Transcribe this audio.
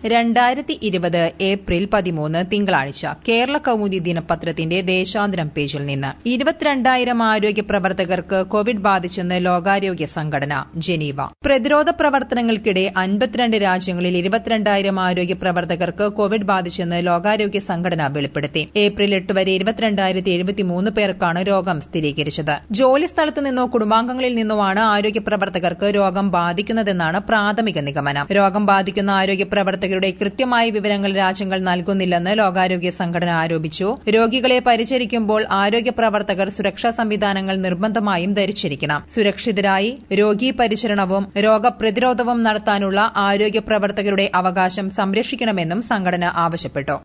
രണ്ടായിരത്തി ഇരുപത് ഏപ്രിൽ പതിമൂന്ന് തിങ്കളാഴ്ച കേരള കൗമുദി ദിനപത്രത്തിന്റെ ദേശാന്തരം പേജിൽ നിന്ന് ഇരുപത്തിരണ്ടായിരം ആരോഗ്യ പ്രവർത്തകർക്ക് കോവിഡ് ബാധിച്ചെന്ന് ലോകാരോഗ്യ സംഘടന ജനീവ പ്രതിരോധ പ്രവർത്തനങ്ങൾക്കിടെ അൻപത്തിരണ്ട് രാജ്യങ്ങളിൽ ഇരുപത്തിരണ്ടായിരം ആരോഗ്യ പ്രവർത്തകർക്ക് കോവിഡ് ബാധിച്ചെന്ന് ലോകാരോഗ്യ സംഘടന വെളിപ്പെടുത്തി ഏപ്രിൽ എട്ട് വരെ ഇരുപത്തിരണ്ടായിരത്തി എഴുപത്തിമൂന്ന് പേർക്കാണ് രോഗം സ്ഥിരീകരിച്ചത് ജോലി സ്ഥലത്തു നിന്നോ കുടുംബാംഗങ്ങളിൽ നിന്നോ ആണ് ആരോഗ്യ പ്രവർത്തകർക്ക് രോഗം ബാധിക്കുന്നതെന്നാണ് പ്രാഥമിക നിഗമനം രോഗം ബാധിക്കുന്ന ആരോഗ്യ പ്രവർത്തകരുടെ കൃത്യമായ വിവരങ്ങൾ രാജ്യങ്ങൾ നൽകുന്നില്ലെന്ന് ലോകാരോഗ്യ സംഘടന ആരോപിച്ചു രോഗികളെ പരിചരിക്കുമ്പോൾ ആരോഗ്യ പ്രവർത്തകർ സുരക്ഷാ സംവിധാനങ്ങൾ നിർബന്ധമായും ധരിച്ചിരിക്കണം സുരക്ഷിതരായി രോഗീ പരിചരണവും രോഗപ്രതിരോധവും നടത്താനുള്ള ആരോഗ്യ പ്രവർത്തകരുടെ അവകാശം സംരക്ഷിക്കണമെന്നും സംഘടന ആവശ്യപ്പെട്ടു